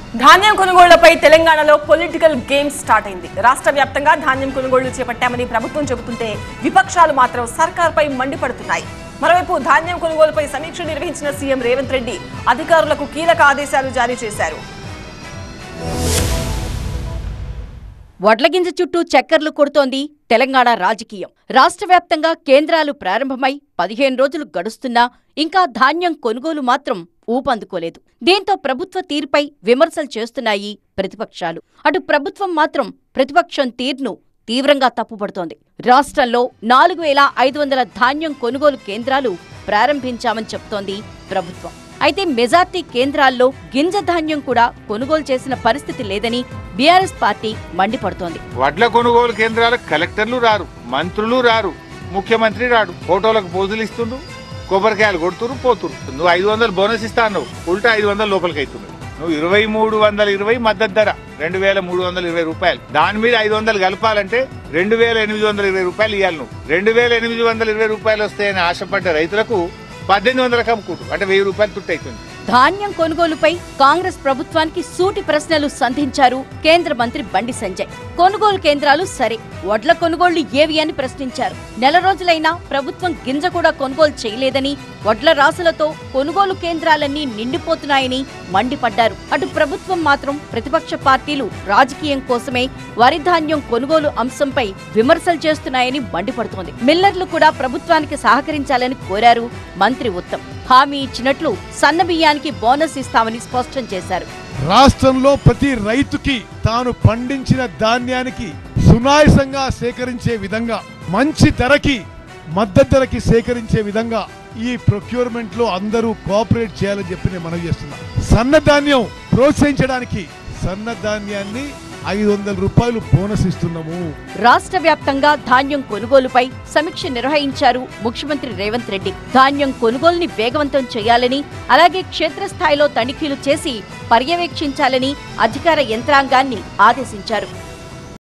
ధాన్యం కొనుగోళ్లపై తెలంగాణలో political game start అయింది రాష్ట్ర వ్యాప్తంగా ధాన్యం కొనుగోళ్లు చేపట్టామని ప్రభుత్వం చెబుతుంటే విపక్షాలు మాత్రం సర్కార్పై మండిపడుతున్నాయి మరోవైపు ధాన్యం కొనుగోలుపై సమీక్ష నిర్వహించిన సీఎం రేవంత్ రెడ్డి అధికారులకు కీలక ఆదేశాలు జారీ చేశారు వడ్లగింజ చుట్టూ చక్కర్లు కొడుతోంది తెలంగాణ రాజకీయం రాష్ట్ర వ్యాప్తంగా కేంద్రాలు ప్రారంభమై పదిహేను రోజులు గడుస్తున్నా ఇంకా ధాన్యం కొనుగోలు మాత్రం ఊపందుకోలేదు దీంతో ప్రభుత్వ తీరుపై విమర్శలు చేస్తున్నాయి ప్రతిపక్షాలు అటు ప్రభుత్వం మాత్రం ప్రతిపక్షం తీరును తీవ్రంగా తప్పుపడుతోంది రాష్ట్రంలో నాలుగు వేల ఐదు వందల ధాన్యం కొనుగోలు కేంద్రాలు ప్రారంభించామని చెప్తోంది ప్రభుత్వం అయితే మెజార్టీ కేంద్రాల్లో గింజ ధాన్యం కూడా కొనుగోలు చేసిన పరిస్థితి లేదని బీఆర్ఎస్ పార్టీ మండిపడుతోంది వడ్ల కొనుగోలు కేంద్రాలకు కలెక్టర్లు రారు మంత్రులు రారు ముఖ్యమంత్రి రాడు ఫోటోలకు పోజులు ఇస్తుండు కొబ్బరికాయలు కొడుతురు పోతురు నువ్వు ఐదు వందలు బోనస్ ఇస్తా అన్నావు ఉల్టా ఐదు వందలు లోపలికి అవుతున్నావు నువ్వు ఇరవై మూడు వందల ఇరవై మద్దతు ధర రెండు వేల మూడు వందల ఇరవై రూపాయలు దాని మీద ఐదు వందలు కలపాలంటే రెండు వేల ఎనిమిది వందల ఇరవై రూపాయలు ఇవ్వాలి నువ్వు రెండు వేల ఎనిమిది వందల ఇరవై రూపాయలు వస్తాయని ఆశపడ్డ రైతులకు పద్దెనిమిది వందలకు అమ్ముకుంటు అంటే వెయ్యి రూపాయలు తుట్టు అవుతుంది ధాన్యం కొనుగోలుపై కాంగ్రెస్ ప్రభుత్వానికి సూటి ప్రశ్నలు సంధించారు కేంద్ర మంత్రి బండి సంజయ్ కొనుగోలు కేంద్రాలు సరే వడ్ల కొనుగోళ్లు ఏవి అని ప్రశ్నించారు నెల రోజులైనా ప్రభుత్వం గింజ కూడా కొనుగోలు చేయలేదని వడ్ల రాసులతో కొనుగోలు కేంద్రాలన్నీ నిండిపోతున్నాయని మండిపడ్డారు అటు ప్రభుత్వం మాత్రం ప్రతిపక్ష పార్టీలు రాజకీయం కోసమే వరి ధాన్యం కొనుగోలు అంశంపై విమర్శలు చేస్తున్నాయని మండిపడుతోంది మిల్లర్లు కూడా ప్రభుత్వానికి సహకరించాలని కోరారు మంత్రి ఉత్తమ్ హామీ ఇచ్చినట్లు సన్న బియ్యానికి బోనస్ ఇస్తామని స్పష్టం చేశారు రాష్ట్రంలో ప్రతి రైతుకి తాను పండించిన ధాన్యానికి సునాయసంగా సేకరించే విధంగా మంచి ధరకి మద్దతు ధరకి సేకరించే విధంగా ఈ ప్రొక్యూర్మెంట్ లో అందరూ కోఆపరేట్ చేయాలని చెప్పి నేను మనవి చేస్తున్నా సన్న ధాన్యం ప్రోత్సహించడానికి సన్న ధాన్యాన్ని ఐదు వందల రూపాయలు బోనస్ ఇస్తున్నాము రాష్ట్ర వ్యాప్తంగా ధాన్యం కొనుగోలుపై సమీక్ష నిర్వహించారు ముఖ్యమంత్రి రేవంత్ రెడ్డి ధాన్యం కొనుగోలుని వేగవంతం చేయాలని అలాగే క్షేత్రస్థాయిలో తనిఖీలు చేసి పర్యవేక్షించాలని అధికార యంత్రాంగాన్ని ఆదేశించారు